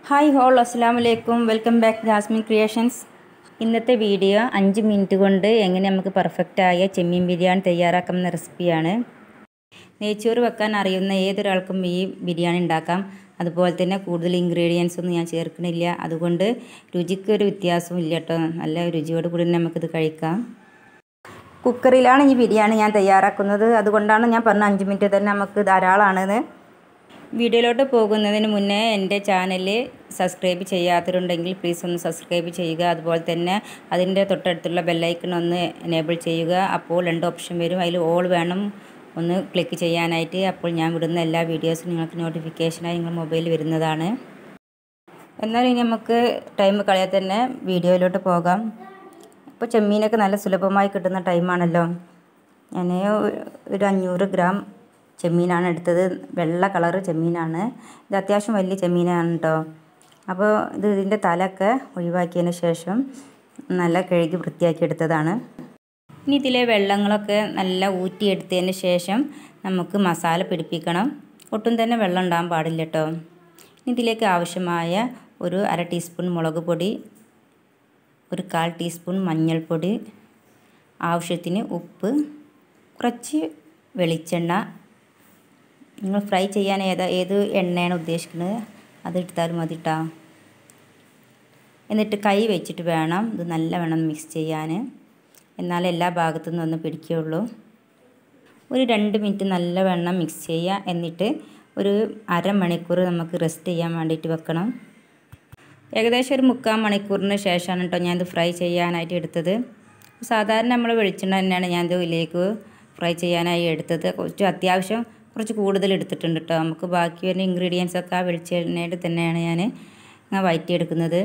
hi ഹോൾ അസ്സാം വലൈക്കും വെൽക്കം ബാക്ക് ജാസ്മിൻ ക്രിയേഷൻസ് ഇന്നത്തെ വീഡിയോ അഞ്ച് മിനിറ്റ് കൊണ്ട് എങ്ങനെ നമുക്ക് പെർഫെക്റ്റായ ചെമ്മീൻ ബിരിയാണി തയ്യാറാക്കാമെന്ന റെസിപ്പിയാണ് നെയ്ച്ചോറ് വെക്കാൻ അറിയുന്ന ഏതൊരാൾക്കും ഈ ബിരിയാണി ഉണ്ടാക്കാം അതുപോലെ തന്നെ കൂടുതൽ ഇൻഗ്രീഡിയൻസ് ഒന്നും ഞാൻ ചേർക്കണില്ല അതുകൊണ്ട് രുചിക്ക് ഒരു വ്യത്യാസവും ഇല്ല കേട്ടോ നല്ല രുചിയോട് കൂടി തന്നെ നമുക്കിത് കഴിക്കാം കുക്കറിലാണ് ഈ ബിരിയാണി ഞാൻ തയ്യാറാക്കുന്നത് അതുകൊണ്ടാണ് ഞാൻ പറഞ്ഞ അഞ്ച് മിനിറ്റ് തന്നെ നമുക്ക് ധാരാളമാണെന്ന് വീഡിയോയിലോട്ട് പോകുന്നതിന് മുന്നേ എൻ്റെ ചാനൽ സബ്സ്ക്രൈബ് ചെയ്യാത്തവരുണ്ടെങ്കിൽ പ്ലീസ് ഒന്ന് സബ്സ്ക്രൈബ് ചെയ്യുക അതുപോലെ തന്നെ അതിൻ്റെ തൊട്ടടുത്തുള്ള ബെല്ലൈക്കൺ ഒന്ന് എനേബിൾ ചെയ്യുക അപ്പോൾ രണ്ട് ഓപ്ഷൻ വരും അതിൽ ഓൾ വേണം ഒന്ന് ക്ലിക്ക് ചെയ്യാനായിട്ട് അപ്പോൾ ഞാൻ വിടുന്ന എല്ലാ വീഡിയോസും നിങ്ങൾക്ക് നോട്ടിഫിക്കേഷനായി നിങ്ങൾ മൊബൈലിൽ വരുന്നതാണ് എന്നാൽ ഇനി നമുക്ക് ടൈം കളയാതെ തന്നെ വീഡിയോയിലോട്ട് പോകാം ഇപ്പോൾ ചെമ്മീനൊക്കെ നല്ല സുലഭമായി കിട്ടുന്ന ടൈമാണല്ലോ ഞാൻ ഒരു അഞ്ഞൂറ് ഗ്രാം ചെമ്മീനാണ് എടുത്തത് വെള്ള കളറ് ചെമ്മീനാണ് ഇത് അത്യാവശ്യം വലിയ ചെമ്മീനാണ് കേട്ടോ അപ്പോൾ ഇത് ഇതിൻ്റെ തലയൊക്കെ ഒഴിവാക്കിയതിന് ശേഷം നല്ല കഴുകി വൃത്തിയാക്കി എടുത്തതാണ് ഇനി ഇതിലെ വെള്ളങ്ങളൊക്കെ നല്ല ഊറ്റിയെടുത്തതിന് ശേഷം നമുക്ക് മസാല പിടിപ്പിക്കണം ഒട്ടും തന്നെ വെള്ളം ഉണ്ടാകാൻ പാടില്ല കേട്ടോ ഇതിലേക്ക് ആവശ്യമായ ഒരു അര ടീസ്പൂൺ മുളക് പൊടി ഒരു കാൽ ടീസ്പൂൺ മഞ്ഞൾപ്പൊടി ആവശ്യത്തിന് ഉപ്പ് കുറച്ച് വെളിച്ചെണ്ണ നിങ്ങൾ ഫ്രൈ ചെയ്യാൻ ഏതാ ഏത് എണ്ണയാണ് ഉദ്ദേശിക്കുന്നത് അത് എടുത്താൽ മതി കേട്ടോ എന്നിട്ട് കൈ വെച്ചിട്ട് വേണം ഇത് നല്ല വേണം മിക്സ് ചെയ്യാൻ എന്നാൽ എല്ലാ ഭാഗത്തു നിന്നും ഒന്ന് പിടിക്കുകയുള്ളൂ ഒരു രണ്ട് മിനിറ്റ് നല്ല വെണ്ണം മിക്സ് ചെയ്യുക എന്നിട്ട് ഒരു അരമണിക്കൂർ നമുക്ക് റെസ്റ്റ് ചെയ്യാൻ വേണ്ടിയിട്ട് വെക്കണം ഏകദേശം ഒരു മുക്കാൽ മണിക്കൂറിന് ശേഷമാണ് കേട്ടോ ഞാനിത് ഫ്രൈ ചെയ്യാനായിട്ട് എടുത്തത് സാധാരണ നമ്മൾ വെളിച്ചെണ്ണ തന്നെയാണ് ഞാനിത് ഇതിലേക്ക് ഫ്രൈ ചെയ്യാനായി എടുത്തത് കുറച്ച് അത്യാവശ്യം കുറച്ച് കൂടുതൽ എടുത്തിട്ടുണ്ട് കേട്ടോ നമുക്ക് ബാക്കി വരുന്ന ഇൻഗ്രീഡിയൻസ് ഒക്കെ ആ വെളിച്ചെണ്ണയുടെ തന്നെയാണ് ഞാൻ ഇങ്ങനെ വയറ്റിയെടുക്കുന്നത്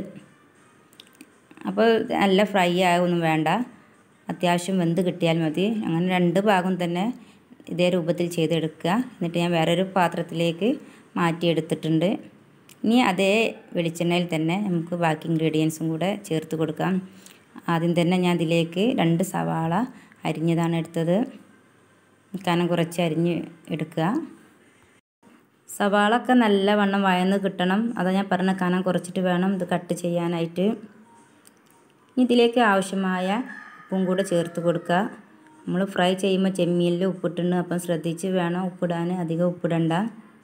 അപ്പോൾ നല്ല ഫ്രൈ ആകൊന്നും വേണ്ട അത്യാവശ്യം വെന്ത് കിട്ടിയാൽ മതി അങ്ങനെ രണ്ട് ഭാഗം തന്നെ ഇതേ രൂപത്തിൽ ചെയ്തെടുക്കുക എന്നിട്ട് ഞാൻ വേറൊരു പാത്രത്തിലേക്ക് മാറ്റിയെടുത്തിട്ടുണ്ട് ഇനി അതേ വെളിച്ചെണ്ണയിൽ തന്നെ നമുക്ക് ബാക്കി ഇൻഗ്രീഡിയൻസും കൂടെ ചേർത്ത് കൊടുക്കാം ആദ്യം തന്നെ ഞാൻ ഇതിലേക്ക് രണ്ട് സവാള അരിഞ്ഞതാണ് എടുത്തത് കനം കുറച്ച് അരിഞ്ഞ് എടുക്കുക സവാളൊക്കെ നല്ലവണ്ണം വയന്ന് കിട്ടണം അതാ ഞാൻ പറഞ്ഞ കനം കുറച്ചിട്ട് വേണം ഇത് കട്ട് ചെയ്യാനായിട്ട് ഇതിലേക്ക് ആവശ്യമായ ഉപ്പും കൂടെ ചേർത്ത് കൊടുക്കുക നമ്മൾ ഫ്രൈ ചെയ്യുമ്പോൾ ചെമ്മീനിൽ ഉപ്പിട്ടുണ്ട് അപ്പം ശ്രദ്ധിച്ച് വേണം ഉപ്പിടാൻ അധികം ഉപ്പിടണ്ട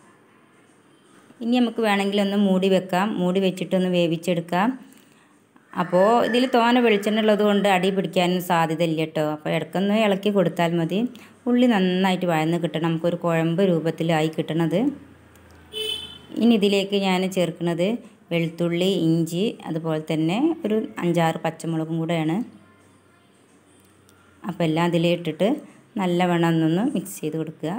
ഇനി നമുക്ക് വേണമെങ്കിൽ ഒന്ന് മൂടി വെക്കാം മൂടി വെച്ചിട്ടൊന്ന് വേവിച്ചെടുക്കാം അപ്പോൾ ഇതിൽ തോന വെളിച്ചെണ്ണ ഉള്ളത് കൊണ്ട് അടി പിടിക്കാനും സാധ്യതയില്ല കേട്ടോ അപ്പോൾ ഇടയ്ക്കൊന്ന് ഇളക്കി കൊടുത്താൽ മതി ഉള്ളി നന്നായിട്ട് വഴന്ന് കിട്ടണം നമുക്കൊരു കുഴമ്പ് രൂപത്തിലായി കിട്ടണത് ഇനി ഇതിലേക്ക് ഞാൻ ചേർക്കുന്നത് വെളുത്തുള്ളി ഇഞ്ചി അതുപോലെ തന്നെ ഒരു അഞ്ചാറ് പച്ചമുളകും കൂടെയാണ് അപ്പോൾ എല്ലാം ഇതിലിട്ടിട്ട് നല്ലവണ്ണം ഒന്നൊന്ന് മിക്സ് ചെയ്ത് കൊടുക്കുക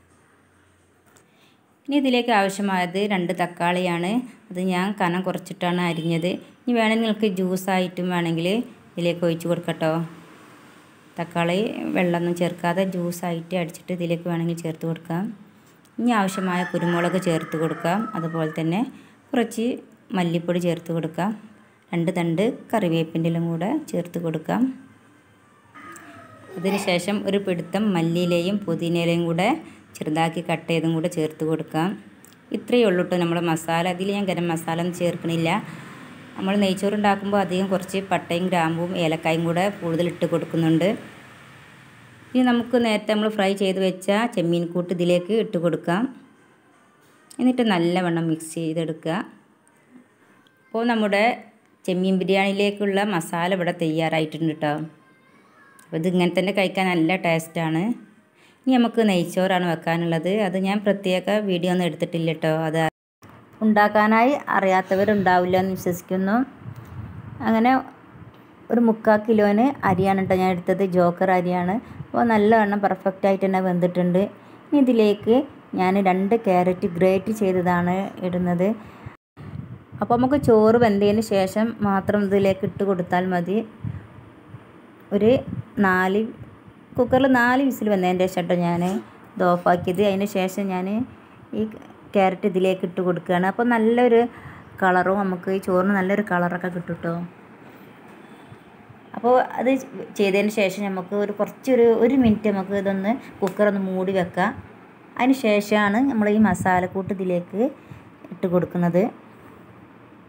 ഇനി ഇതിലേക്ക് ആവശ്യമായത് രണ്ട് തക്കാളിയാണ് അത് ഞാൻ കനം കുറച്ചിട്ടാണ് അരിഞ്ഞത് ഇനി വേണമെങ്കിൽ നിങ്ങൾക്ക് ജ്യൂസായിട്ടും വേണമെങ്കിൽ ഇതിലേക്ക് ഒഴിച്ച് കൊടുക്കട്ടോ തക്കാളി വെള്ളമൊന്നും ചേർക്കാതെ ജ്യൂസായിട്ട് അടിച്ചിട്ട് ഇതിലേക്ക് വേണമെങ്കിൽ ചേർത്ത് കൊടുക്കാം ഇനി ആവശ്യമായ കുരുമുളക് ചേർത്ത് കൊടുക്കാം അതുപോലെ തന്നെ കുറച്ച് മല്ലിപ്പൊടി ചേർത്ത് കൊടുക്കാം രണ്ട് തണ്ട് കറിവേപ്പിൻ്റെലും കൂടെ ചേർത്ത് കൊടുക്കാം അതിനുശേഷം ഒരു പിടുത്തം മല്ലിയിലയും പുതിനയിലയും കൂടെ ചെറുതാക്കി കട്ട് ചെയ്തും കൂടെ ചേർത്ത് കൊടുക്കാം ഇത്രയേ ഉള്ളൂ കേട്ടോ നമ്മുടെ മസാല അതിൽ ഞാൻ ഗരം മസാല ഒന്നും ചേർക്കണില്ല നമ്മൾ നെയ്ച്ചോറ് ഉണ്ടാക്കുമ്പോൾ അധികം കുറച്ച് പട്ടയും ഗ്രാമ്പും ഏലക്കായും കൂടെ കൂടുതൽ ഇട്ട് കൊടുക്കുന്നുണ്ട് ഇനി നമുക്ക് നേരത്തെ നമ്മൾ ഫ്രൈ ചെയ്ത് വെച്ച ചെമ്മീൻ കൂട്ട് ഇതിലേക്ക് ഇട്ട് കൊടുക്കാം എന്നിട്ട് നല്ലവണ്ണം മിക്സ് ചെയ്തെടുക്കുക അപ്പോൾ നമ്മുടെ ചെമ്മീൻ ബിരിയാണിയിലേക്കുള്ള മസാല ഇവിടെ തയ്യാറായിട്ടുണ്ട് കേട്ടോ അപ്പോൾ ഇത് ഇങ്ങനെ തന്നെ കഴിക്കാൻ നല്ല ടേസ്റ്റാണ് ഇനി നമുക്ക് നെയ്ച്ചോറാണ് വെക്കാനുള്ളത് അത് ഞാൻ പ്രത്യേക വീഡിയോ ഒന്നും എടുത്തിട്ടില്ല കേട്ടോ അത് ഉണ്ടാക്കാനായി അറിയാത്തവരുണ്ടാവില്ല എന്ന് വിശ്വസിക്കുന്നു അങ്ങനെ ഒരു മുക്കാൽ കിലോന് അരിയാണ് കേട്ടോ ഞാൻ എടുത്തത് ജോക്കർ അരിയാണ് അപ്പോൾ നല്ലവണ്ണം പെർഫെക്റ്റ് ആയിട്ട് തന്നെ വെന്തിട്ടുണ്ട് ഇനി ഇതിലേക്ക് ഞാൻ രണ്ട് ക്യാരറ്റ് ഗ്രേറ്റ് ചെയ്തതാണ് ഇടുന്നത് അപ്പോൾ നമുക്ക് ചോറ് വെന്തതിന് ശേഷം മാത്രം ഇതിലേക്ക് ഇട്ട് കൊടുത്താൽ മതി ഒരു നാല് കുക്കറിൽ നാല് വിസിൽ വന്നതിൻ്റെ ശേഷം കേട്ടോ ഞാൻ ഇത് ഓഫാക്കിയത് അതിന് ശേഷം ഞാൻ ഈ ക്യാരറ്റ് ഇതിലേക്ക് ഇട്ട് കൊടുക്കുകയാണ് അപ്പോൾ നല്ലൊരു കളറും നമുക്ക് ഈ ചോറിന് നല്ലൊരു കളറൊക്കെ കിട്ടും കേട്ടോ അപ്പോൾ അത് ചെയ്തതിന് ശേഷം നമുക്ക് ഒരു കുറച്ചൊരു ഒരു മിനിറ്റ് നമുക്ക് ഇതൊന്ന് കുക്കറൊന്ന് മൂടി വെക്കാം അതിന് ശേഷമാണ് നമ്മൾ ഈ മസാലക്കൂട്ട് ഇതിലേക്ക് ഇട്ട് കൊടുക്കുന്നത്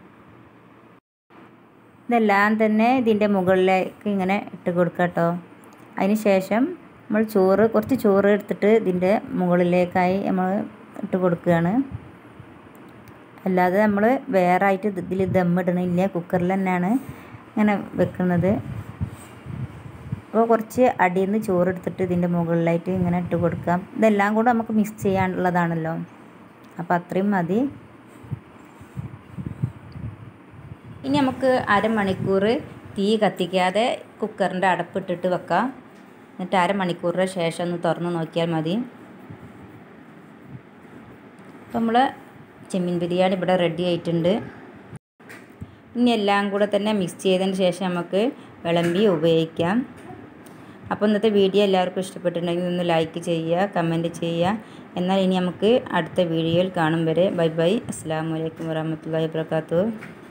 ഇതെല്ലാം തന്നെ ഇതിൻ്റെ മുകളിലേക്ക് ഇങ്ങനെ ഇട്ട് കൊടുക്കുക കേട്ടോ അതിന് ശേഷം നമ്മൾ ചോറ് കുറച്ച് ചോറ് എടുത്തിട്ട് ഇതിൻ്റെ മുകളിലേക്കായി നമ്മൾ ഇട്ട് കൊടുക്കുകയാണ് അല്ലാതെ നമ്മൾ വേറെ ആയിട്ട് ഇതിൽ ദമ്മിടണില്ല കുക്കറിൽ തന്നെയാണ് ഇങ്ങനെ വെക്കുന്നത് അപ്പോൾ കുറച്ച് അടിയിൽ നിന്ന് ചോറ് എടുത്തിട്ട് ഇതിൻ്റെ മുകളിലായിട്ട് ഇങ്ങനെ ഇട്ട് കൊടുക്കാം ഇതെല്ലാം കൂടെ നമുക്ക് മിക്സ് ചെയ്യാനുള്ളതാണല്ലോ അപ്പോൾ അത്രയും മതി ഇനി നമുക്ക് അരമണിക്കൂർ തീ കത്തിക്കാതെ കുക്കറിൻ്റെ അടപ്പിട്ടിട്ട് വെക്കാം എന്നിട്ട് അരമണിക്കൂറിന് ശേഷം ഒന്ന് തുറന്ന് നോക്കിയാൽ മതി അപ്പോൾ നമ്മൾ ചെമ്മീൻ ബിരിയാണി ഇവിടെ റെഡി ആയിട്ടുണ്ട് ഇനി എല്ലാം കൂടെ തന്നെ മിക്സ് ചെയ്തതിന് ശേഷം നമുക്ക് വിളമ്പി ഉപയോഗിക്കാം അപ്പോൾ ഇന്നത്തെ വീഡിയോ എല്ലാവർക്കും ഇഷ്ടപ്പെട്ടിട്ടുണ്ടെങ്കിൽ ഒന്ന് ലൈക്ക് ചെയ്യുക കമൻറ്റ് ചെയ്യുക എന്നാൽ ഇനി നമുക്ക് അടുത്ത വീഡിയോയിൽ കാണും വരെ ബൈ ബൈ അസ്സാം വലൈക്കും വരഹമത്തല്ലാ വാബർക്കാത്തു